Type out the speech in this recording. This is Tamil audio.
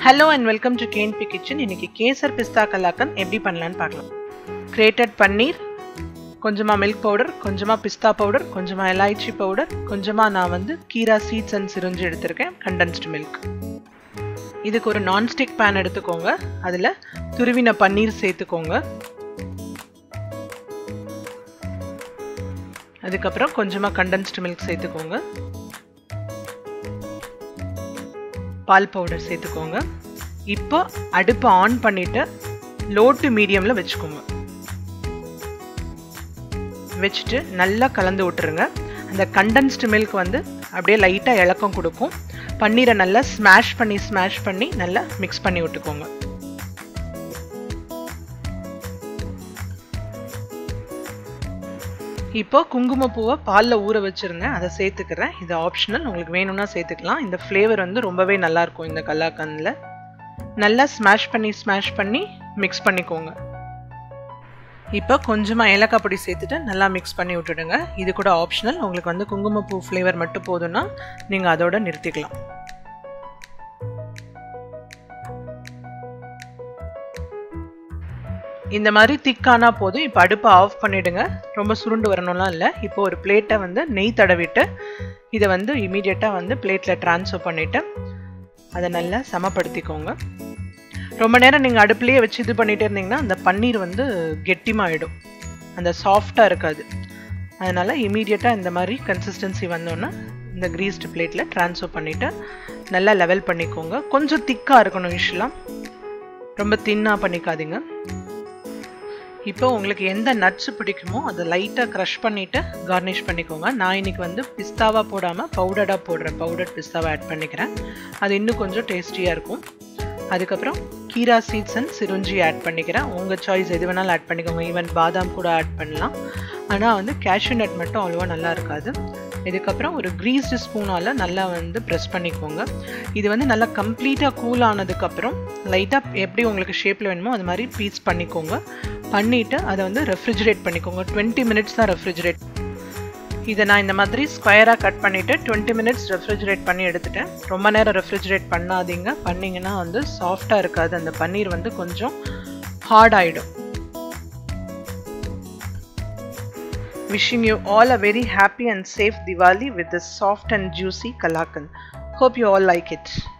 ஹலோ அண்ட் வெல்கம் டு கேன்பி கிச்சன் இன்னைக்கு கேசர் பிஸ்தா கலாக்கன் எப்படி பண்ணலான்னு பார்க்கலாம் கிரேட்டட் பன்னீர் கொஞ்சமாக மில்க் பவுடர் கொஞ்சமாக பிஸ்தா பவுடர் கொஞ்சமாக எலாய்ச்சி பவுடர் கொஞ்சமாக நான் வந்து கீரா சீட்ஸ் அண்ட் சிரிஞ்சு எடுத்திருக்கேன் கண்டென்ஸ்டு மில்க் இதுக்கு ஒரு நான்ஸ்டிக் பேன் எடுத்துக்கோங்க அதில் துருவின பன்னீர் சேர்த்துக்கோங்க அதுக்கப்புறம் கொஞ்சமாக கண்டென்ஸ்டு மில்க் சேர்த்துக்கோங்க பால் பவுடர் சேர்த்துக்கோங்க இப்போ அடுப்பை ஆன் பண்ணிட்டு லோ டு மீடியமில் வச்சுக்கோங்க வச்சுட்டு நல்லா கலந்து விட்டுருங்க அந்த கண்டென்ஸ்டு மில்க் வந்து அப்படியே லைட்டாக இலக்கம் கொடுக்கும் பன்னீரை நல்லா ஸ்மாஷ் பண்ணி ஸ்மாஷ் பண்ணி நல்லா மிக்ஸ் பண்ணி விட்டுக்கோங்க இப்போ குங்குமப்பூவை பாலில் ஊற வச்சுருங்க அதை சேர்த்துக்கிறேன் இது ஆப்ஷனல் உங்களுக்கு வேணும்னா சேர்த்துக்கலாம் இந்த ஃப்ளேவர் வந்து ரொம்பவே நல்லாயிருக்கும் இந்த கல்லாக்கனில் நல்லா ஸ்மாஷ் பண்ணி ஸ்மாஷ் பண்ணி மிக்ஸ் பண்ணிக்கோங்க இப்போ கொஞ்சமாக ஏலக்காய் பொடி சேர்த்துட்டு நல்லா மிக்ஸ் பண்ணி விட்டுடுங்க இது கூட ஆப்ஷனல் உங்களுக்கு வந்து குங்குமப்பூ ஃப்ளேவர் மட்டும் போதும்னா நீங்கள் அதோட நிறுத்திக்கலாம் இந்த மாதிரி திக்கானா போதும் இப்போ அடுப்பை ஆஃப் பண்ணிவிடுங்க ரொம்ப சுருண்டு வரணும்லாம் இல்லை இப்போ ஒரு பிளேட்டை வந்து நெய் தடவிட்டு இதை வந்து இமீடியட்டாக வந்து பிளேட்டில் ட்ரான்ஸ்ஃபர் பண்ணிவிட்டு அதை நல்லா சமப்படுத்திக்கோங்க ரொம்ப நேரம் நீங்கள் அடுப்புலேயே வச்சு இது பண்ணிகிட்டே இருந்தீங்கன்னா அந்த பன்னீர் வந்து கெட்டிமாயிடும் அந்த சாஃப்டாக இருக்காது அதனால் இமீடியட்டாக இந்த மாதிரி கன்சிஸ்டன்சி வந்தோன்னே இந்த க்ரீஸ்டு பிளேட்டில் ட்ரான்ஸ்ஃபர் பண்ணிவிட்டு நல்லா லெவல் பண்ணிக்கோங்க கொஞ்சம் திக்காக இருக்கணும் யூஸ்வலாக ரொம்ப தின்னாக பண்ணிக்காதீங்க இப்போ உங்களுக்கு எந்த நட்ஸ் பிடிக்குமோ அதை லைட்டாக க்ரஷ் பண்ணிவிட்டு கார்னிஷ் பண்ணிக்கோங்க நான் இன்னைக்கு வந்து பிஸ்தாவாக போடாமல் பவுடராக போடுறேன் பவுடர் பிஸ்தாவை ஆட் பண்ணிக்கிறேன் அது இன்னும் கொஞ்சம் டேஸ்டியாக இருக்கும் அதுக்கப்புறம் கீரா சீட்ஸ் அண்ட் சிருஞ்சி ஆட் பண்ணிக்கிறேன் உங்கள் சாய்ஸ் எது வேணாலும் ஆட் பண்ணிக்கோங்க ஈவன் பாதாம் கூட ஆட் பண்ணலாம் ஆனால் வந்து கேஷ்யூ நட் மட்டும் அவ்வளோவா நல்லா இருக்காது இதுக்கப்புறம் ஒரு க்ரீஸ்டு ஸ்பூனால் நல்லா வந்து ப்ரெஸ் பண்ணிக்கோங்க இது வந்து நல்லா கம்ப்ளீட்டாக கூல் ஆனதுக்கப்புறம் லைட்டாக எப்படி உங்களுக்கு ஷேப்பில் வேணுமோ அது மாதிரி பீஸ் பண்ணிக்கோங்க பண்ணிவிட்டு அதை வந்து ரெஃப்ரிஜரேட் பண்ணிக்கோங்க டுவெண்ட்டி மினிட்ஸ் தான் ரெஃப்ரிஜரேட் இதை நான் இந்த மாதிரி ஸ்கொயராக கட் பண்ணிவிட்டு டுவெண்ட்டி மினிட்ஸ் ரெஃப்ரிஜரேட் பண்ணி எடுத்துட்டேன் ரொம்ப நேரம் ரெஃப்ரிஜரேட் பண்ணாதீங்க பண்ணிங்கன்னா வந்து சாஃப்டாக இருக்காது அந்த பன்னீர் வந்து கொஞ்சம் ஹார்ட் ஆகிடும் Wishing you all a very happy and safe Diwali with this soft and juicy kalakan. Hope you all like it.